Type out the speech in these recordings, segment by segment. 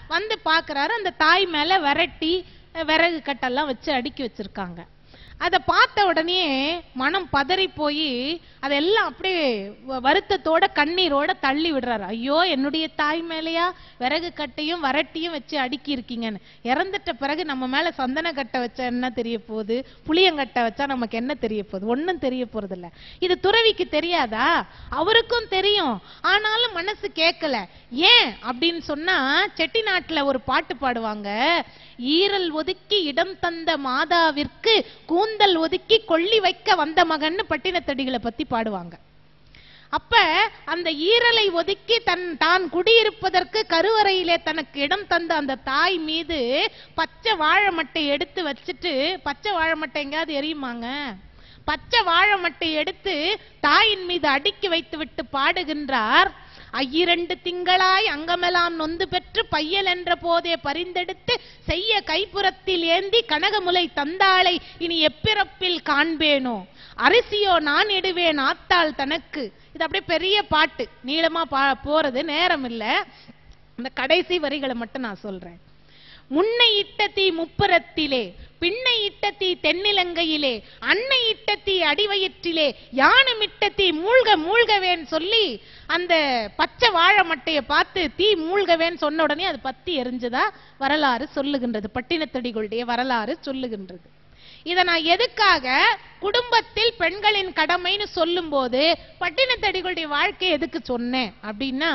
வந்து பார்க்கறாரு அந்த தாய் மேல விரட்டி அஹ், விறகு கட்டெல்லாம் வச்சு அடுக்கி வச்சிருக்காங்க அதை பார்த்த உடனே மனம் பதறி போய் அதெல்லாம் அப்படியே வ- வருத்தத்தோட கண்ணீரோட தள்ளி விடுறாரு ஐயோ என்னுடைய தாய் மேலயா விறகு கட்டையும் வரட்டியும் வச்சு அடுக்கி இருக்கீங்கன்னு இறந்துட்ட பிறகு நம்ம மேல சந்தன கட்டை வச்சா என்ன தெரிய போகுது புளியங்கட்டை வச்சா நமக்கு என்ன தெரிய போகுது ஒண்ணும் தெரிய போறது இல்ல இது துறவிக்கு தெரியாதா அவருக்கும் தெரியும் ஆனாலும் மனசு கேட்கல ஏன் அப்படின்னு சொன்னா செட்டிநாட்டுல ஒரு பாட்டு பாடுவாங்க ஈரல் ஒதுக்கி இடம் தந்த மாதாவிற்கு கூந்தல் ஒதுக்கி கொள்ளி வைக்க வந்த மகன்னு பட்டினத்தடிகளை பத்தி பாடுவாங்க அப்ப அந்த ஈரலை ஒதுக்கி தன் தான் குடியிருப்பதற்கு கருவறையிலே தனக்கு இடம் தந்த அந்த தாய் மீது பச்சை வாழை மட்டை எடுத்து வச்சுட்டு பச்சை வாழை மட்டை எங்கேயாவது எரியுமாங்க பச்சை வாழை மட்டை எடுத்து தாயின் மீது அடுக்கி வைத்து விட்டு பாடுகின்றார் ஐயிரண்டு திங்களாய் அங்கமெல்லாம் நொந்து பெற்று பையல் என்ற போதே பரிந்தெடுத்து செய்ய கைப்புறத்தில் ஏந்தி கனகமுலை தந்தாளை இனி எப்பிறப்பில் காண்பேனோ அரிசியோ நான் இடுவேன் ஆத்தாள் தனக்கு இது அப்படியே பெரிய பாட்டு நீளமா பா போறது நேரம் இல்ல இந்த கடைசி வரிகளை மட்டும் நான் சொல்றேன் முன்னை இட்ட தீ முப்புறத்திலே பின்னை இட்ட தீ தென்னிலங்கையிலே அன்னை இட்ட தீ அடிவயிற்றிலே யானுமிட்ட தீ மூழ்க மூழ்கவேன்னு சொல்லி அந்த பச்சை வாழை மட்டையை பார்த்து தீ மூழ்கவேன்னு சொன்ன உடனே அது பத்தி எரிஞ்சதா வரலாறு சொல்லுகின்றது பட்டினத்தடிகளுடைய வரலாறு சொல்லுகின்றது இத நான் எதுக்காக குடும்பத்தில் பெண்களின் கடமைன்னு சொல்லும்போது பட்டினத்தடிகளுடைய வாழ்க்கை எதுக்கு சொன்னேன் அப்படின்னா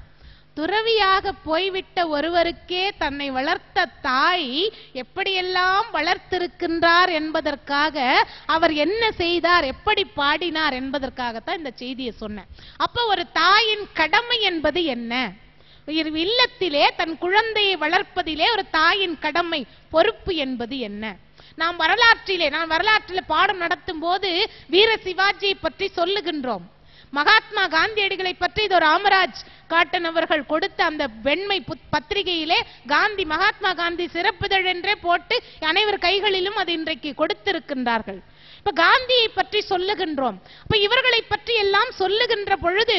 துறவியாக போய்விட்ட ஒருவருக்கே தன்னை வளர்த்த தாய் எப்படியெல்லாம் வளர்த்திருக்கின்றார் என்பதற்காக அவர் என்ன செய்தார் எப்படி பாடினார் என்பதற்காகத்தான் இந்த செய்தியை சொன்னேன் அப்ப ஒரு தாயின் கடமை என்பது என்ன ஒரு இல்லத்திலே தன் குழந்தையை வளர்ப்பதிலே ஒரு தாயின் கடமை பொறுப்பு என்பது என்ன நாம் வரலாற்றிலே நான் வரலாற்றிலே பாடம் நடத்தும் போது வீர சிவாஜியை பற்றி சொல்லுகின்றோம் மகாத்மா காந்தியடிகளை பற்றி இது ஒரு ராமராஜ் காட்டன் அவர்கள் கொடுத்த அந்த வெண்மை புத்- பத்திரிகையிலே காந்தி மகாத்மா காந்தி சிறப்புதழ் என்றே போட்டு அனைவர் கைகளிலும் அது இன்றைக்கு கொடுத்திருக்கின்றார்கள் இப்ப காந்தியை பற்றி சொல்லுகின்றோம் அப்ப இவர்களை பற்றி எல்லாம் சொல்லுகின்ற பொழுது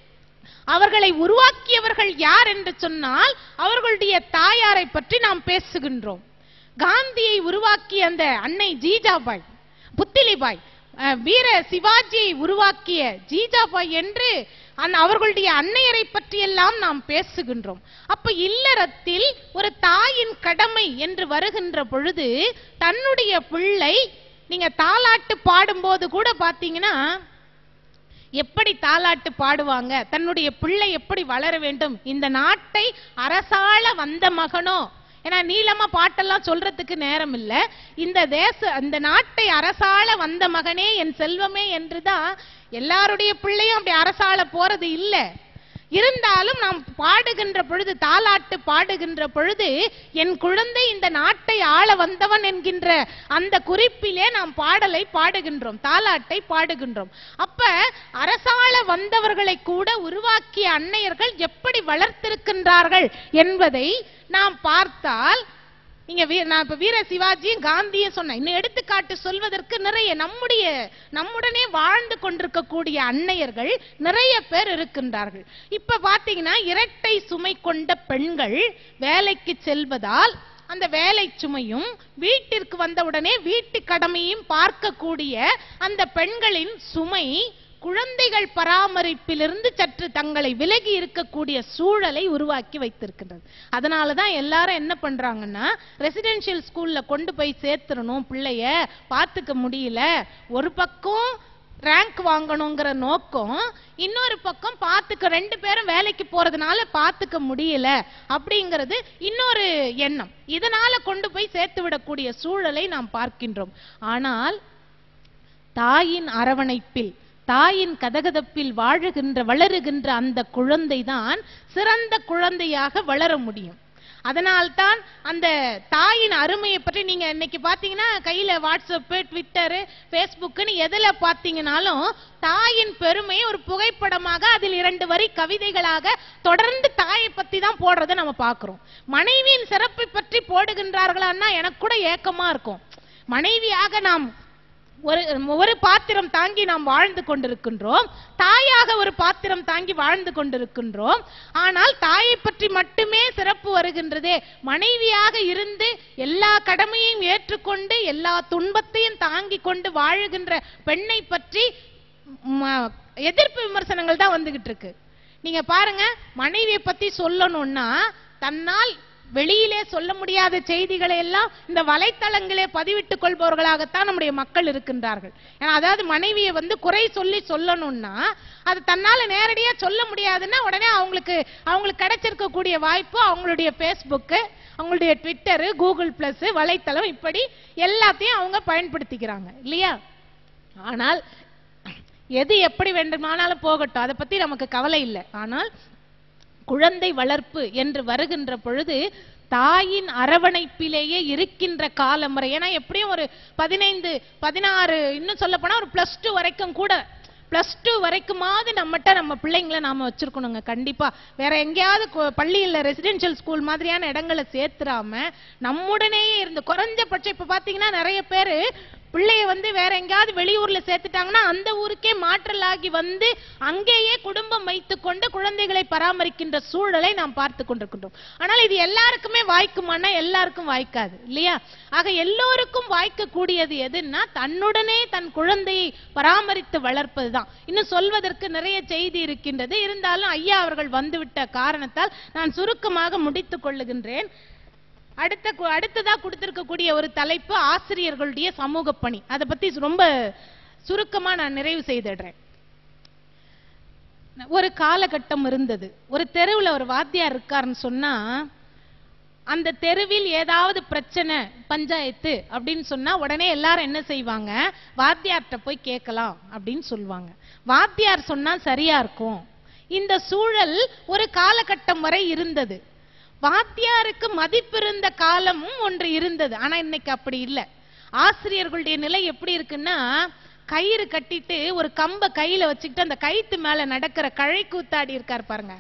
அவர்களை உருவாக்கியவர்கள் யார் என்று சொன்னால் அவர்களுடைய தாயாரை பற்றி நாம் பேசுகின்றோம் காந்தியை உருவாக்கிய அந்த அன்னை ஜீஜாபாய் புத்திலிபாய் அஹ், வீர சிவாஜியை உருவாக்கிய ஜீஜாபாய் என்று அந்த- அவர்களுடைய அன்னையரை பற்றியெல்லாம் நாம் பேசுகின்றோம் அப்ப இல்லறத்தில் ஒரு தாயின் கடமை என்று வருகின்ற பொழுது தன்னுடைய பிள்ளை நீங்க தாலாட்டு பாடும்போது கூட பாத்தீங்கன்னா எப்படி தாலாட்டு பாடுவாங்க தன்னுடைய பிள்ளை எப்படி வளர வேண்டும் இந்த நாட்டை அரசாள வந்த மகனோ ஏன்னா நீளமா பாட்டெல்லாம் சொல்றதுக்கு நேரம் இல்ல இந்த தேச இந்த நாட்டை அரசாள வந்த மகனே என் செல்வமே என்றுதான் எல்லாருடைய பிள்ளையும் அப்படி அரசாள போறது இல்ல இருந்தாலும் நாம் பாடுகின்ற பொழுது தாலாட்டு பாடுகின்ற பொழுது என் குழந்தை இந்த நாட்டை ஆள வந்தவன் என்கின்ற அந்த குறிப்பிலே நாம் பாடலை பாடுகின்றோம் தாலாட்டை பாடுகின்றோம் அப்ப அரசாள வந்தவர்களை கூட உருவாக்கிய அன்னையர்கள் எப்படி வளர்த்திருக்கின்றார்கள் என்பதை நாம் பார்த்தால் நீங்க வீ- நான் இப்ப வீர சிவாஜியும் காந்தியும் சொன்னேன் இன்னும் எடுத்துக்காட்டு சொல்வதற்கு நிறைய நம்முடைய நம்முடனே வாழ்ந்து கொண்டிருக்கக்கூடிய அன்னையர்கள் நிறைய பேர் இருக்கின்றார்கள் இப்ப பாத்தீங்கன்னா இரட்டை சுமை கொண்ட பெண்கள் வேலைக்கு செல்வதால் அந்த வேலை சுமையும் வீட்டிற்கு வந்தவுடனே வீட்டு கடமையும் பார்க்கக்கூடிய அந்த பெண்களின் சுமை குழந்தைகள் பராமரிப்பிலிருந்து சற்று தங்களை விலகி இருக்கக்கூடிய சூழலை உருவாக்கி வைத்திருக்கின்றது அதனால தான் எல்லாரும் என்ன பண்றாங்கன்னா ரெசிடென்ஷியல் ஸ்கூல்ல கொண்டு போய் சேர்த்துறணும் பிள்ளைய பார்த்துக்க முடியல ஒரு பக்கம் ரேங்க் வாங்கணுங்கிற நோக்கம் இன்னொரு பக்கம் பார்த்துக்க ரெண்டு பேரும் வேலைக்கு போறதுனால பார்த்துக்க முடியல அப்படிங்கிறது இன்னொரு எண்ணம் இதனால கொண்டு போய் சேர்த்து விடக்கூடிய சூழலை நாம் பார்க்கின்றோம் ஆனால் தாயின் அரவணைப்பில் தாயின் கதகதப்பில் வாழுகின்ற வளருகின்ற அந்த குழந்தைதான் சிறந்த குழந்தையாக வளர முடியும் அதனால்தான் அந்த தாயின் அருமையை பற்றி நீங்க இன்னைக்கு பாத்தீங்கன்னா கையில வாட்ஸ்அப் ட்விட்டர் ஃபேஸ்புக்னு எதுல பாத்தீங்கன்னாலும் தாயின் பெருமை ஒரு புகைப்படமாக அதில் இரண்டு வரி கவிதைகளாக தொடர்ந்து தாயை பத்தி தான் போடுறதை நம்ம பார்க்கிறோம் மனைவியின் சிறப்பை பற்றி போடுகின்றார்களான்னா எனக்கு கூட ஏக்கமா இருக்கும் மனைவியாக நாம் ஒரு ஒரு பாத்திரம் தாங்கி நாம் வாழ்ந்து கொண்டிருக்கின்றோம் தாயாக ஒரு பாத்திரம் தாங்கி வாழ்ந்து கொண்டிருக்கின்றோம் ஆனால் தாயை பற்றி மட்டுமே சிறப்பு வருகின்றதே மனைவியாக இருந்து எல்லா கடமையும் ஏற்றுக்கொண்டு எல்லா துன்பத்தையும் தாங்கிக் கொண்டு வாழுகின்ற பெண்ணை பற்றி ம- எதிர்ப்பு விமர்சனங்கள் தான் வந்துகிட்டு இருக்கு நீங்க பாருங்க மனைவியை பத்தி சொல்லணும்னா தன்னால் வெளியிலே சொல்ல முடியாத செய்திகளை எல்லாம் இந்த வலைத்தளங்களே பதிவிட்டுக் கொள்பவர்களாகத்தான் நம்முடைய மக்கள் இருக்கின்றார்கள் ஏன்னா அதாவது மனைவியை வந்து குறை சொல்லி சொல்லணும்னா அது தன்னால நேரடியா சொல்ல முடியாதுன்னா உடனே அவங்களுக்கு அவங்களுக்கு கிடைச்சிருக்கக்கூடிய வாய்ப்பு அவங்களுடைய பேஸ்புக்கு அவங்களுடைய ட்விட்டரு கூகுள் பிளஸ் வலைத்தளம் இப்படி எல்லாத்தையும் அவங்க பயன்படுத்திக்கிறாங்க இல்லையா ஆனால் எது எப்படி வேண்டுமானாலும் போகட்டும் அதை பத்தி நமக்கு கவலை இல்லை ஆனால் குழந்தை வளர்ப்பு என்று வருகின்ற பொழுது தாயின் அரவணைப்பிலேயே இருக்கின்ற காலம் வரை ஏன்னா எப்படியும் ஒரு பதினைந்து பதினாறு இன்னும் சொல்ல போனா ஒரு பிளஸ் டூ வரைக்கும் கூட பிளஸ் டூ வரைக்குமாவது நம்மகிட்ட நம்ம பிள்ளைங்களை நாம வச்சிருக்கணுங்க கண்டிப்பா வேற எங்கேயாவது கு- பள்ளியில ரெசிடென்ஷியல் ஸ்கூல் மாதிரியான இடங்களை சேர்த்துறாம நம்முடனேயே இருந்து குறைஞ்சபட்சம் இப்ப பாத்தீங்கன்னா நிறைய பேரு பிள்ளைய வந்து வேற எங்கேயாவது வெளியூர்ல சேர்த்துட்டாங்கன்னா அந்த ஊருக்கே மாற்றலாகி வந்து அங்கேயே குடும்பம் வைத்துக்கொண்டு குழந்தைகளை பராமரிக்கின்ற சூழலை நாம் பார்த்து கொண்டிருக்கின்றோம் ஆனால் இது எல்லாருக்குமே வாய்க்குமானா எல்லாருக்கும் வாய்க்காது இல்லையா ஆக எல்லோருக்கும் வாய்க்கக்கூடியது எதுன்னா தன்னுடனே தன் குழந்தையை பராமரித்து வளர்ப்பதுதான் இன்னும் சொல்வதற்கு நிறைய செய்தி இருக்கின்றது இருந்தாலும் ஐயா அவர்கள் வந்துவிட்ட காரணத்தால் நான் சுருக்கமாக முடித்துக் கொள்ளுகின்றேன் அடுத்த கு- அடுத்ததா கொடுத்திருக்கக்கூடிய ஒரு தலைப்பு ஆசிரியர்களுடைய சமூக பணி அதை பத்தி ரொம்ப சுருக்கமா நான் நிறைவு செய்திடுறேன் ஒரு காலகட்டம் இருந்தது ஒரு தெருவுல ஒரு வாத்தியார் இருக்காருன்னு சொன்னா அந்த தெருவில் ஏதாவது பிரச்சனை பஞ்சாயத்து அப்படின்னு சொன்னா உடனே எல்லாரும் என்ன செய்வாங்க வாத்தியார்ட்ட போய் கேட்கலாம் அப்படின்னு சொல்லுவாங்க வாத்தியார் சொன்னா சரியா இருக்கும் இந்த சூழல் ஒரு காலகட்டம் வரை இருந்தது வாத்தியாருக்கு மதிப்பிருந்த காலமும் ஒன்று இருந்தது ஆனா இன்னைக்கு அப்படி இல்லை ஆசிரியர்களுடைய நிலை எப்படி இருக்குன்னா கயிறு கட்டிட்டு ஒரு கம்ப கையில வச்சுக்கிட்டு அந்த கயித்து மேல நடக்கிற கழை கூத்தாடி இருக்கார் பாருங்க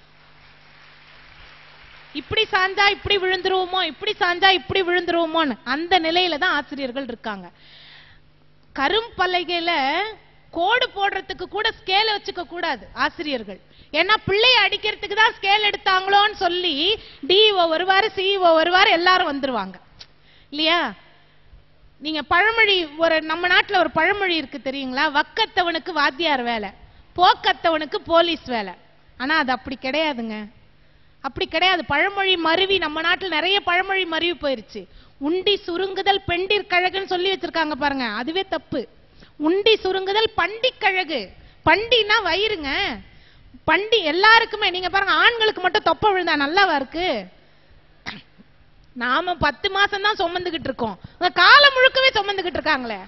இப்படி சாஞ்சா இப்படி விழுந்துருவோமோ இப்படி சாஞ்சா இப்படி விழுந்துருவோமோன்னு அந்த நிலையில தான் ஆசிரியர்கள் இருக்காங்க கரும்பலகையில கோடு போடுறதுக்கு கூட ஸ்கேல் வச்சுக்க கூடாது ஆசிரியர்கள் ஏன்னா பிள்ளைய அடிக்கிறதுக்கு தான் ஸ்கேல் எடுத்தாங்களோன்னு சொல்லி டிஓ வருவாரு சிஇஓ வருவாரு எல்லாரும் வந்துருவாங்க இல்லையா நீங்க பழமொழி ஒரு நம்ம நாட்டுல ஒரு பழமொழி இருக்கு தெரியுங்களா வக்கத்தவனுக்கு வாத்தியார் வேலை போக்கத்தவனுக்கு போலீஸ் வேலை ஆனா அது அப்படி கிடையாதுங்க அப்படி கிடையாது பழமொழி மருவி நம்ம நாட்டுல நிறைய பழமொழி மருவி போயிருச்சு உண்டி சுருங்குதல் பெண்டிர் கழகுன்னு சொல்லி வச்சிருக்காங்க பாருங்க அதுவே தப்பு உண்டி சுருங்குதல் பண்டிக் கழகு பண்டினா வயிறுங்க பண்டி எல்லாருக்குமே நீங்க பாருங்க ஆண்களுக்கு மட்டும் தொப்பை விழுந்தா நல்லாவா இருக்கு நாம பத்து மாசம் தான் சுமந்துகிட்டு இருக்கோம் அந்த காலம் முழுக்கவே சுமந்துகிட்டு இருக்காங்களே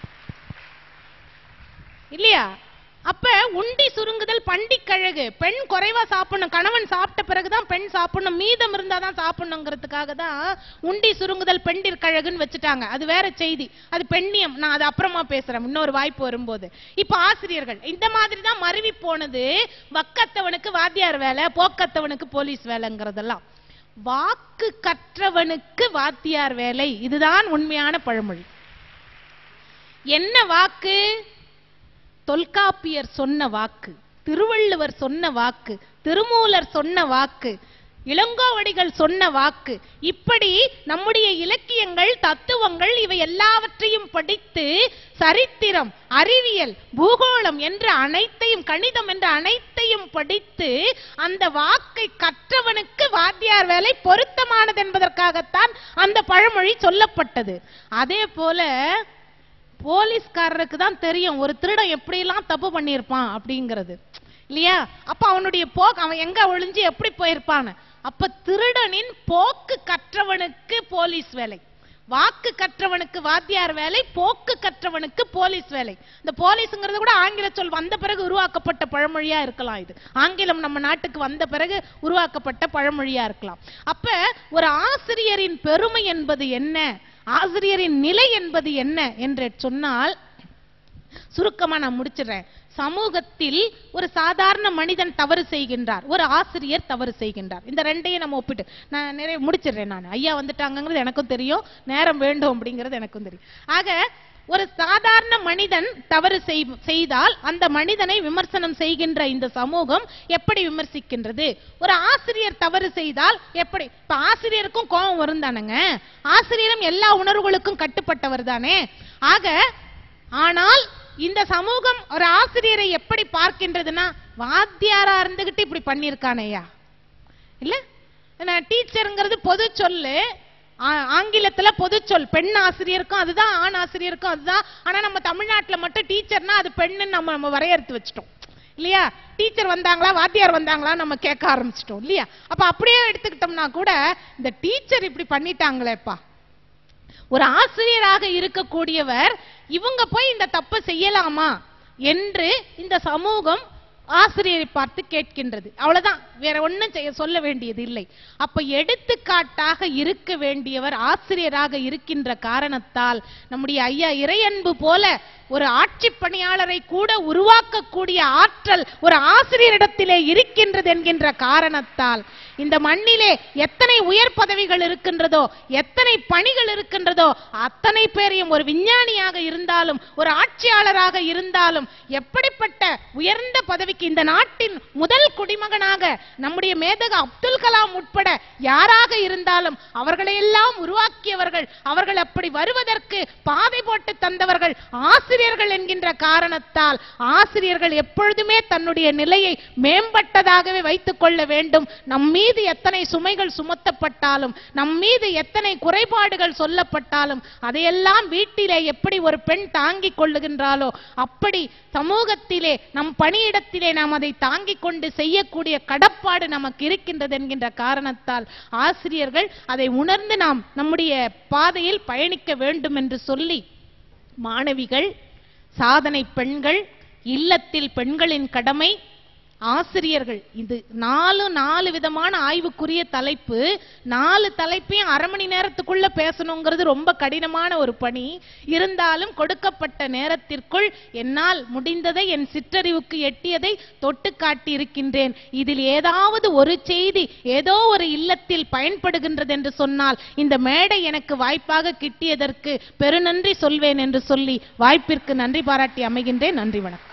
இல்லையா அப்ப உண்டி சுருங்குதல் பண்டிக் கழகு பெண் குறைவா சாப்பிடணும் கணவன் சாப்பிட்ட பிறகுதான் பெண் சாப்பிடணும் மீதம் இருந்தாதான் சாப்பிடணுங்கிறதுக்காக தான் உண்டி சுருங்குதல் பெண்டிர் கழகுன்னு வச்சுட்டாங்க அது வேற செய்தி அது பெண்ணியம் நான் அது அப்புறமா பேசுறேன் இன்னொரு வாய்ப்பு வரும்போது இப்ப ஆசிரியர்கள் இந்த மாதிரி தான் மருவி போனது வக்கத்தவனுக்கு வாத்தியார் வேலை போக்கத்தவனுக்கு போலீஸ் வேலைங்கிறதெல்லாம் வாக்கு கற்றவனுக்கு வாத்தியார் வேலை இதுதான் உண்மையான பழமொழி என்ன வாக்கு தொல்காப்பியர் சொன்ன வாக்கு திருவள்ளுவர் சொன்ன வாக்கு திருமூலர் சொன்ன வாக்கு இளங்கோவடிகள் சொன்ன வாக்கு இப்படி நம்முடைய இலக்கியங்கள் தத்துவங்கள் இவை எல்லாவற்றையும் படித்து சரித்திரம் அறிவியல் பூகோளம் என்ற அனைத்தையும் கணிதம் என்ற அனைத்தையும் படித்து அந்த வாக்கை கற்றவனுக்கு வாத்தியார் வேலை பொருத்தமானது என்பதற்காகத்தான் அந்த பழமொழி சொல்லப்பட்டது அதே போல போலீஸ்காரருக்கு தான் தெரியும் ஒரு திருடன் எப்படியெல்லாம் தப்பு பண்ணியிருப்பான் அப்படிங்கிறது இல்லையா அப்ப அவனுடைய போக்கு அவன் எங்க ஒளிஞ்சு எப்படி போயிருப்பான்னு அப்ப திருடனின் போக்கு கற்றவனுக்கு போலீஸ் வேலை வாக்கு கற்றவனுக்கு வாத்தியார் வேலை போக்கு கற்றவனுக்கு போலீஸ் வேலை இந்த போலீஸ்ங்கிறது கூட ஆங்கில சொல் வந்த பிறகு உருவாக்கப்பட்ட பழமொழியா இருக்கலாம் இது ஆங்கிலம் நம்ம நாட்டுக்கு வந்த பிறகு உருவாக்கப்பட்ட பழமொழியா இருக்கலாம் அப்ப ஒரு ஆசிரியரின் பெருமை என்பது என்ன ஆசிரியரின் நிலை என்பது என்ன என்று சொன்னால் சுருக்கமா நான் முடிச்சிடுறேன் சமூகத்தில் ஒரு சாதாரண மனிதன் தவறு செய்கின்றார் ஒரு ஆசிரியர் தவறு செய்கின்றார் இந்த ரெண்டையும் நம்ம ஒப்பிட்டு நான் நிறைய முடிச்சிடுறேன் நான் ஐயா வந்துட்டாங்கங்கிறது எனக்கும் தெரியும் நேரம் வேண்டும் அப்படிங்கிறது எனக்கும் தெரியும் ஆக ஒரு சாதாரண மனிதன் தவறு செய்- செய்தால் அந்த மனிதனை விமர்சனம் செய்கின்ற இந்த சமூகம் எப்படி விமர்சிக்கின்றது ஒரு ஆசிரியர் தவறு செய்தால் எப்படி இப்ப ஆசிரியருக்கும் கோபம் வரும் தானேங்க ஆசிரியரும் எல்லா உணர்வுகளுக்கும் கட்டுப்பட்டவர் தானே ஆக ஆனால் இந்த சமூகம் ஒரு ஆசிரியரை எப்படி பார்க்கின்றதுன்னா வாத்தியாரா இருந்துகிட்டு இப்படி பண்ணிருக்கானேயா இல்ல என்ன டீச்சருங்கிறது பொது சொல்லு ஆ- ஆங்கிலத்துல பொது சொல் பெண் ஆசிரியருக்கும் அதுதான் ஆண் ஆசிரியருக்கும் அதுதான் ஆனா நம்ம தமிழ்நாட்டுல மட்டும் டீச்சர்னா அது பெண்ணுன்னு நம்ம நம்ம வரையறுத்து வச்சிட்டோம் இல்லையா டீச்சர் வந்தாங்களா வாத்தியார் வந்தாங்களா நம்ம கேட்க ஆரம்பிச்சிட்டோம் இல்லையா அப்ப அப்படியே எடுத்துக்கிட்டோம்னா கூட இந்த டீச்சர் இப்படி பண்ணிட்டாங்களேப்பா ஒரு ஆசிரியராக இருக்கக்கூடியவர் இவங்க போய் இந்த தப்பை செய்யலாமா என்று இந்த சமூகம் ஆசிரியரை பார்த்து கேட்கின்றது அவ்வளவுதான் வேற ஒண்ணும் செய்ய சொல்ல வேண்டியது இல்லை அப்ப எடுத்துக்காட்டாக இருக்க வேண்டியவர் ஆசிரியராக இருக்கின்ற காரணத்தால் நம்முடைய ஐயா இறையன்பு போல ஒரு ஆட்சி பணியாளரை கூட உருவாக்கக்கூடிய ஆற்றல் ஒரு ஆசிரியரிடத்திலே இருக்கின்றது என்கின்ற காரணத்தால் இந்த மண்ணிலே எத்தனை உயர் பதவிகள் இருக்கின்றதோ எத்தனை பணிகள் இருக்கின்றதோ அத்தனை பேரையும் ஒரு விஞ்ஞானியாக இருந்தாலும் ஒரு ஆட்சியாளராக இருந்தாலும் எப்படிப்பட்ட உயர்ந்த பதவிக்கு இந்த நாட்டின் முதல் குடிமகனாக நம்முடைய மேதக அப்துல் கலாம் உட்பட யாராக இருந்தாலும் அவர்களையெல்லாம் உருவாக்கியவர்கள் அவர்கள் அப்படி வருவதற்கு பாதை போட்டு தந்தவர்கள் ஆசிரியர்கள் என்கின்ற காரணத்தால் ஆசிரியர்கள் எப்பொழுதுமே தன்னுடைய நிலையை மேம்பட்டதாகவே வைத்துக் கொள்ள வேண்டும் நம் மீது எத்தனை சுமைகள் சுமத்தப்பட்டாலும் நம் மீது எத்தனை குறைபாடுகள் சொல்லப்பட்டாலும் அதையெல்லாம் வீட்டிலே எப்படி ஒரு பெண் தாங்கிக் கொள்ளுகின்றாளோ அப்படி சமூகத்திலே நம் பணியிடத்திலே நாம் அதை தாங்கிக் கொண்டு செய்யக்கூடிய கடப்பாடு நமக்கு இருக்கின்றது என்கின்ற காரணத்தால் ஆசிரியர்கள் அதை உணர்ந்து நாம் நம்முடைய பாதையில் பயணிக்க வேண்டும் என்று சொல்லி மாணவிகள் சாதனை பெண்கள் இல்லத்தில் பெண்களின் கடமை ஆசிரியர்கள் இது நாலு நாலு விதமான ஆய்வுக்குரிய தலைப்பு நாலு தலைப்பையும் அரை மணி நேரத்துக்குள்ள பேசணுங்கிறது ரொம்ப கடினமான ஒரு பணி இருந்தாலும் கொடுக்கப்பட்ட நேரத்திற்குள் என்னால் முடிந்ததை என் சிற்றறிவுக்கு எட்டியதை தொட்டு காட்டி இருக்கின்றேன் இதில் ஏதாவது ஒரு செய்தி ஏதோ ஒரு இல்லத்தில் பயன்படுகின்றது என்று சொன்னால் இந்த மேடை எனக்கு வாய்ப்பாக கிட்டியதற்கு பெருநன்றி சொல்வேன் என்று சொல்லி வாய்ப்பிற்கு நன்றி பாராட்டி அமைகின்றேன் நன்றி வணக்கம்